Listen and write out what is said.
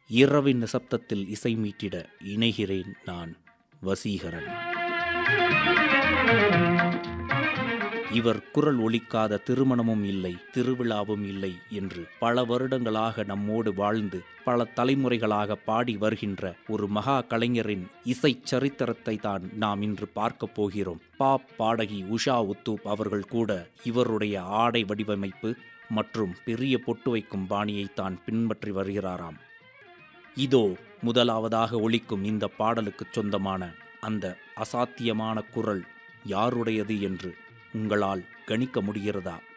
இரவின் நிசப்தத்தில் இசை மீட்டிட இணைகிறேன் நான் வசீகரன் இவர் குரல் ஒலிக்காத திருமணமும் இல்லை திருவிழாவும் இல்லை என்று பல வருடங்களாக நம்மோடு வாழ்ந்து பல தலைமுறைகளாக பாடி வருகின்ற ஒரு மகா கலைஞரின் இசை சரித்திரத்தை தான் நாம் இன்று பார்க்கப் போகிறோம் பாப் பாடகி உஷா உத்தூப் அவர்கள் கூட இவருடைய ஆடை வடிவமைப்பு மற்றும் பெரிய பொட்டு வைக்கும் பாணியை தான் பின்பற்றி வருகிறாராம் இதோ முதலாவதாக ஒலிக்கும் இந்த பாடலுக்கு சொந்தமான அந்த அசாத்தியமான குரல் யாருடையது என்று உங்களால் கணிக்க முடிகிறதா